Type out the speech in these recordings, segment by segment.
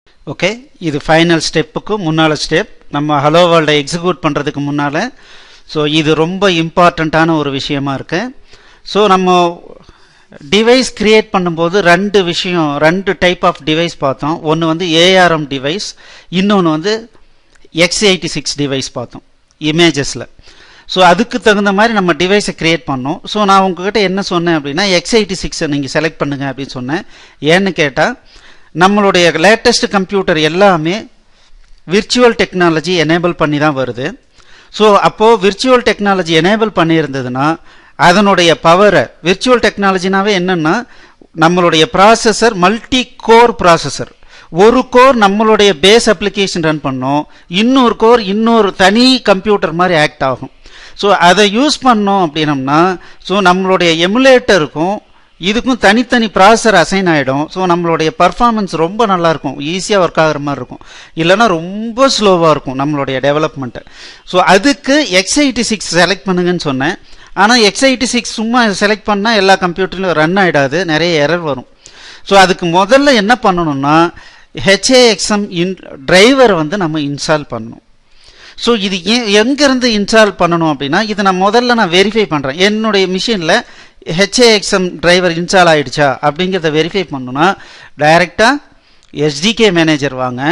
okay இது final ஸ்டெப்புக்கு முன்னால் ஸ்டெப் நம்ம ஹலோ வேர்ல்டை எக்ஸிக்யூட் பண்ணுறதுக்கு முன்னால் ஸோ இது ரொம்ப இம்பார்ட்டண்ட்டான ஒரு விஷயமா இருக்கு ஸோ நம்ம டிவைஸ் கிரியேட் பண்ணும்போது ரெண்டு விஷயம் ரெண்டு டைப் ஆஃப் டிவைஸ் பார்த்தோம் ஒன்று வந்து ஏஆர்எம் டிவைஸ் இன்னொன்று வந்து எக்ஸ் எயிட்டி சிக்ஸ் டிவைஸ் பார்த்தோம் இமேஜஸில் ஸோ அதுக்கு தகுந்த மாதிரி நம்ம டிவைஸை கிரியேட் பண்ணோம் ஸோ நான் உங்ககிட்ட என்ன சொன்னேன் அப்படின்னா எக்ஸ் எயிட்டி சிக்ஸை நீங்கள் செலக்ட் பண்ணுங்க அப்படின்னு சொன்னேன் ஏன்னு கேட்டால் நம்மளுடைய லேட்டஸ்ட் கம்ப்யூட்டர் எல்லாமே விர்ச்சுவல் டெக்னாலஜி எனேபிள் பண்ணி தான் வருது ஸோ அப்போது விர்ச்சுவல் டெக்னாலஜி எனேபிள் பண்ணியிருந்ததுன்னா அதனுடைய பவரை விர்ச்சுவல் டெக்னாலஜினாவே என்னென்னா நம்மளுடைய ப்ராசஸர் மல்டி கோர் ப்ராசஸர் ஒரு கோர் நம்மளுடைய பேஸ் அப்ளிகேஷன் ரன் பண்ணோம் இன்னொரு கோர் இன்னொரு தனி கம்ப்யூட்டர் மாதிரி ஆக்ட் ஆகும் ஸோ அதை யூஸ் பண்ணோம் அப்படின்னம்னா ஸோ நம்மளுடைய எமுலேட்டருக்கும் இதுக்கும் தனித்தனி ப்ராசஸர் அசைன் ஆகிடும் ஸோ நம்மளுடைய பர்ஃபார்மன்ஸ் ரொம்ப நல்லாயிருக்கும் ஈஸியாக ஒர்க் ஆகிற மாதிரி இருக்கும் இல்லைன்னா ரொம்ப ஸ்லோவாக இருக்கும் நம்மளுடைய டெவலப்மெண்ட்டு ஸோ அதுக்கு எக்ஸ் எயிட்டி சிக்ஸ் செலக்ட் பண்ணுங்கன்னு சொன்னேன் ஆனால் எக்ஸ் எயிட்டி சிக்ஸ் சும்மா செலக்ட் பண்ணால் எல்லா கம்ப்யூட்டர்லையும் ரன் ஆகிடாது நிறைய எரர் வரும் ஸோ அதுக்கு முதல்ல என்ன பண்ணணும்னா ஹெச்ஏஎக்ஸ்எம் இன் டிரைவரை வந்து நம்ம இன்ஸ்டால் பண்ணணும் ஸோ இது ஏன் எங்கேருந்து இன்ஸ்டால் பண்ணணும் அப்படின்னா இது நான் முதல்ல நான் வெரிஃபை பண்ணுறேன் என்னுடைய மிஷினில் ஹெச்ஏஎக்ஸ்எம் டிரைவர் இன்ஸ்டால் ஆகிடுச்சா அப்படிங்கிறத வெரிஃபை பண்ணணும்னா டைரெக்டாக எஸ்டிகே மேனேஜர் வாங்க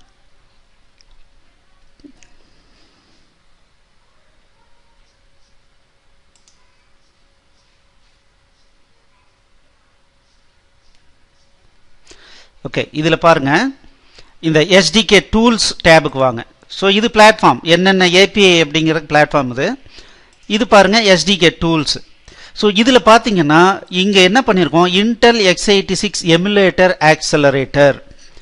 ஓகே இதில் பாருங்கள் இந்த எஸ்டிகே டூல்ஸ் டேபுக்கு வாங்க ஸோ இது பிளாட்ஃபார்ம் என்னென்ன ஏபிஐ அப்படிங்கிற பிளாட்ஃபார்ம் இது இது பாருங்கள் எஸ்டிகே டூல்ஸ் ஸோ இதில் பார்த்தீங்கன்னா இங்கே என்ன பண்ணியிருக்கோம் Intel x eighty six emulator accelerator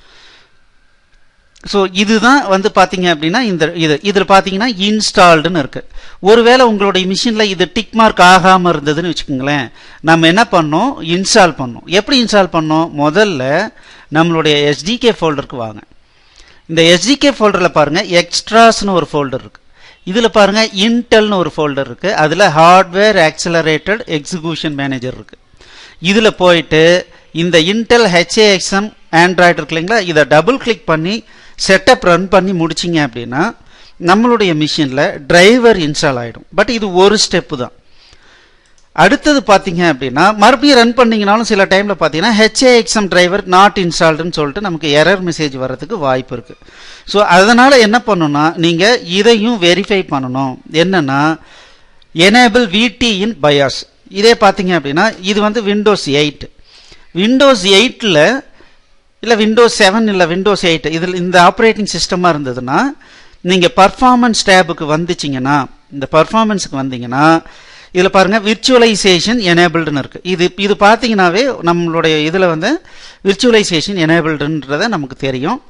so இதுதான் வந்து பார்த்தீங்க அப்படின்னா இந்த இது இதில் பார்த்தீங்கன்னா இன்ஸ்டால்டுன்னு இருக்கு ஒருவேளை உங்களுடைய மிஷினில் இது டிக் மார்க் ஆகாமல் இருந்ததுன்னு வச்சுக்கோங்களேன் நம்ம என்ன பண்ணோம் இன்ஸ்டால் பண்ணோம் எப்படி இன்ஸ்டால் பண்ணோம் முதல்ல நம்மளுடைய எஸ்டிகே ஃபோல்டருக்கு வாங்க இந்த எஸ்டிகே ஃபோல்டரில் பாருங்கள் எக்ஸ்ட்ராஸ்னு ஒரு ஃபோல்டர் இருக்குது இதில் பாருங்கள் இன்டெல்னு ஒரு ஃபோல்டர் இருக்குது அதில் ஹார்ட்வேர் ஆக்சலரேட்டட் எக்ஸிக்யூஷன் மேனேஜர் இருக்குது இதில் போயிட்டு இந்த இன்டெல் ஹெச்ஏஎக்ஸ்எம் ஆண்ட்ராய்டு இருக்கு இல்லைங்களா இதை டபுள் கிளிக் பண்ணி செட்டப் ரன் பண்ணி முடிச்சிங்க அப்படின்னா நம்மளுடைய மிஷினில் டிரைவர் இன்ஸ்டால் ஆகிடும் பட் இது ஒரு ஸ்டெப்பு தான் அடுத்தது பார்த்தீங்க அப்படின்னா மறுபடியும் ரன் பண்ணிங்கனாலும் சில டைமில் பார்த்தீங்கன்னா ஹெச்ஏஎக்ஸ்எம் டிரைவர் நாட் இன்ஸ்டால்டுன்னு சொல்லிட்டு நமக்கு எரர் மெசேஜ் வர்றதுக்கு வாய்ப்பு இருக்குது ஸோ அதனால் என்ன பண்ணணும்னா நீங்கள் இதையும் வெரிஃபை பண்ணணும் என்னென்னா எனேபிள் விடி இன் பயாஸ் இதே பார்த்தீங்க அப்படின்னா இது வந்து விண்டோஸ் எயிட் விண்டோஸ் எயிட்டில் இல்லை விண்டோஸ் செவன் இல்லை விண்டோஸ் எயிட் இதில் இந்த ஆப்ரேட்டிங் சிஸ்டமாக இருந்ததுன்னா நீங்கள் பர்ஃபார்மன்ஸ் டேபுக்கு வந்துச்சிங்கன்னா இந்த பர்ஃபார்மன்ஸுக்கு வந்தீங்கன்னா இதில் பாருங்கள் விர்ச்சுவலைசேஷன் எனேபிள்டுன்னு இருக்குது இது இது பார்த்தீங்கன்னாவே நம்மளுடைய இதில் வந்து விர்ச்சுவலைசேஷன் எனேபிள்டுன்றத நமக்கு தெரியும்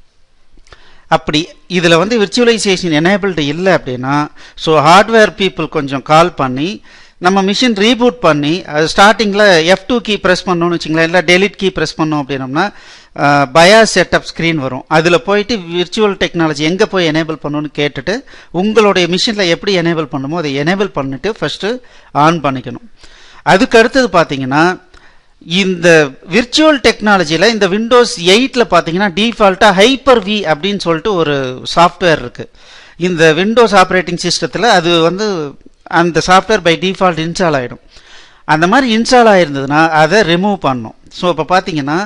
அப்படி இதில் வந்து விர்ச்சுவலைசேஷன் எனேபிள்டு இல்லை அப்படின்னா ஸோ ஹார்ட்வேர் பீப்புள் கொஞ்சம் கால் பண்ணி நம்ம மிஷின் ரீபூட் பண்ணி அது ஸ்டார்டிங்கில் எஃப் டூ கீ ப்ரெஸ் பண்ணோன்னு வச்சுங்களேன் இல்லை டெலிட் கீ ப்ரெஸ் பண்ணோம் அப்படின்னோம்னா பயா செட்டப் ஸ்க்ரீன் வரும் அதில் போயிட்டு விர்ச்சுவல் டெக்னாலஜி எங்கே போய் எனேபிள் பண்ணணும்னு கேட்டுட்டு உங்களுடைய மிஷினில் எப்படி எனேபிள் பண்ணுமோ அதை எனேபிள் பண்ணிட்டு ஃபஸ்ட்டு ஆன் பண்ணிக்கணும் அதுக்கு அடுத்தது பார்த்தீங்கன்னா இந்த விர்ச்சுவல் டெக்னாலஜியில் இந்த விண்டோஸ் எயிட்டில் பார்த்தீங்கன்னா டிஃபால்ட்டாக ஹைப்பர் வி அப்படின்னு சொல்லிட்டு ஒரு சாஃப்ட்வேர் இருக்குது இந்த விண்டோஸ் ஆப்ரேட்டிங் சிஸ்டத்தில் அது வந்து அந்த சாஃப்ட்வேர் பை டிஃபால்ட் இன்ஸ்டால் ஆகிடும் அந்த மாதிரி இன்ஸ்டால் ஆகிருந்ததுன்னா அதை ரிமூவ் பண்ணும் ஸோ இப்போ பார்த்தீங்கன்னா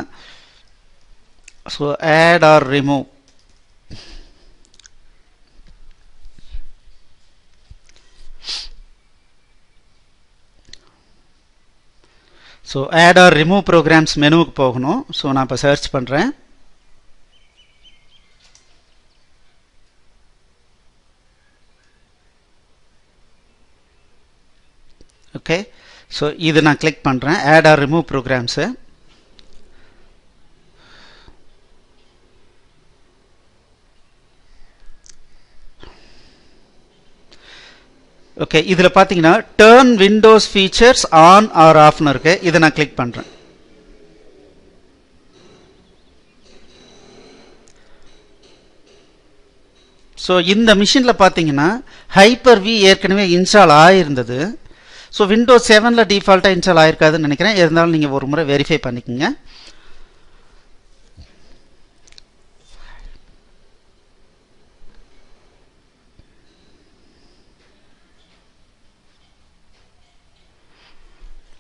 so add or remove so add or remove programs மெனுவுக்கு போகணும் ஸோ நான் இப்போ சர்ச் பண்ணுறேன் ஓகே ஸோ இது நான் கிளிக் பண்ணுறேன் add or remove programs okay இதில் பார்த்தீங்கன்னா turn Windows features on or ஆஃப்னு இருக்கு இதை நான் கிளிக் பண்ணுறேன் ஸோ இந்த மிஷினில் பார்த்தீங்கன்னா ஹைப்பர் வி ஏற்கனவே இன்ஸ்டால் ஆகிருந்தது ஸோ விண்டோஸ் செவனில் டிஃபால்ட்டாக இன்ஸ்டால் ஆயிருக்காதுன்னு நினைக்கிறேன் இருந்தாலும் நீங்கள் ஒரு முறை வெரிஃபை பண்ணிக்கோங்க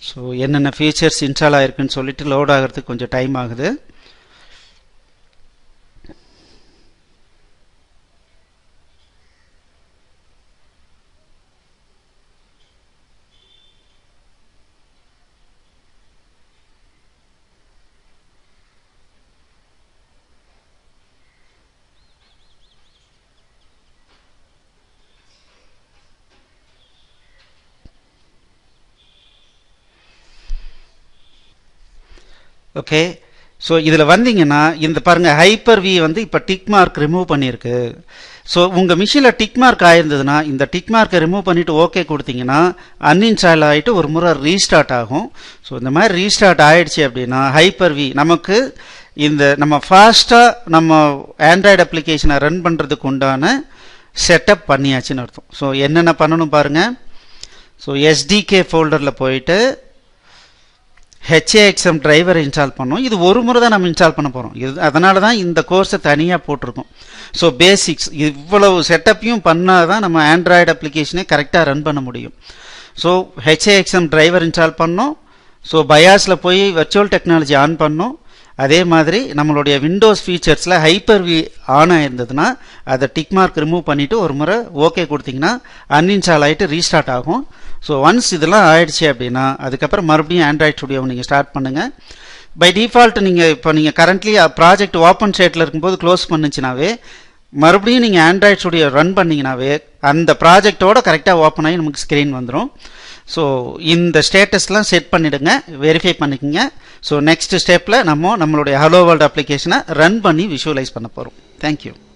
ஸோ என்னென்ன ஃபீச்சர்ஸ் இன்ஸ்டால் ஆயிருக்குன்னு சொல்லிட்டு லோட் ஆகிறதுக்கு கொஞ்சம் டைம் ஆகுது ஓகே ஸோ இதில் வந்தீங்கன்னா இந்த பாருங்க ஹைப்பர் வி வந்து இப்போ டிக் மார்க் ரிமூவ் பண்ணியிருக்கு ஸோ உங்கள் மிஷினில் டிக் மார்க் ஆயிருந்ததுன்னா இந்த டிக் மார்க்கை ரிமூவ் பண்ணிவிட்டு ஓகே கொடுத்தீங்கன்னா அன்இன்ஸ்டால் ஆகிட்டு ஒரு முறை ரீஸ்டார்ட் ஆகும் ஸோ இந்த மாதிரி ரீஸ்டார்ட் ஆயிடுச்சு அப்படின்னா ஹைப்பர் வி நமக்கு இந்த நம்ம ஃபாஸ்ட்டாக நம்ம ஆண்ட்ராய்டு அப்ளிகேஷனை ரன் பண்ணுறதுக்கு உண்டான செட்டப் பண்ணியாச்சுன்னு அர்த்தம் ஸோ என்னென்ன பண்ணணும் பாருங்கள் ஸோ எஸ்டிகே ஃபோல்டரில் போயிட்டு ஹெச்ஏஎக்ஸ்எம் டிரைவர் இன்ஸ்டால் பண்ணோம் இது ஒரு முறை தான் நம்ம இன்ஸ்டால் பண்ண போகிறோம் இது அதனால தான் இந்த கோர்ஸை தனியாக போட்டிருக்கோம் ஸோ பேசிக்ஸ் இவ்வளவு செட்டப்பையும் பண்ணால் தான் நம்ம ஆண்ட்ராய்டு அப்ளிகேஷனே கரெக்டாக ரன் பண்ண முடியும் ஸோ ஹெச்ஏஎக்ஸ்எம் டிரைவர் இன்ஸ்டால் பண்ணோம் ஸோ பயாஸில் போய் வர்ச்சுவல் டெக்னாலஜி ஆன் பண்ணோம் அதே மாதிரி நம்மளுடைய விண்டோஸ் ஃபீச்சர்ஸில் ஹைப்பர் வி ஆன் ஆயிருந்ததுன்னா அதை டிக் மார்க் ரிமூவ் பண்ணிவிட்டு ஒரு முறை ஓகே கொடுத்தீங்கன்னா அன்இன்ஸ்டால் ஆகிட்டு ரீஸ்டார்ட் ஆகும் ஸோ ஒன்ஸ் இதெல்லாம் ஆயிடுச்சு அப்படின்னா அதுக்கப்புறம் மறுபடியும் ஆண்ட்ராய்ட் ஸ்டுடியோவை நீங்கள் ஸ்டார்ட் பண்ணுங்கள் பை டிஃபால்ட் நீங்கள் இப்போ நீங்கள் கரண்ட்லி ப்ராஜெக்ட் ஓப்பன் ஸ்டேட்டில் இருக்கும்போது க்ளோஸ் பண்ணுச்சுனாவே மறுபடியும் நீங்கள் ஆண்ட்ராய்ட் ஸ்டுடியோ ரன் பண்ணிங்கனாவே அந்த ப்ராஜெக்டோட கரெக்டாக ஓப்பன் ஆகி நமக்கு ஸ்க்ரீன் வந்துடும் ஸோ இந்த ஸ்டேட்டஸ்லாம் செட் பண்ணிவிடுங்க வெரிஃபை பண்ணிக்கோங்க ஸோ நெக்ஸ்ட் ஸ்டெப்பில் நம்ம நம்மளுடைய ஹலோ வேர்ல்டு அப்ளிகேஷனை ரன் பண்ணி விஷுவலைஸ் பண்ண போகிறோம் தேங்க்யூ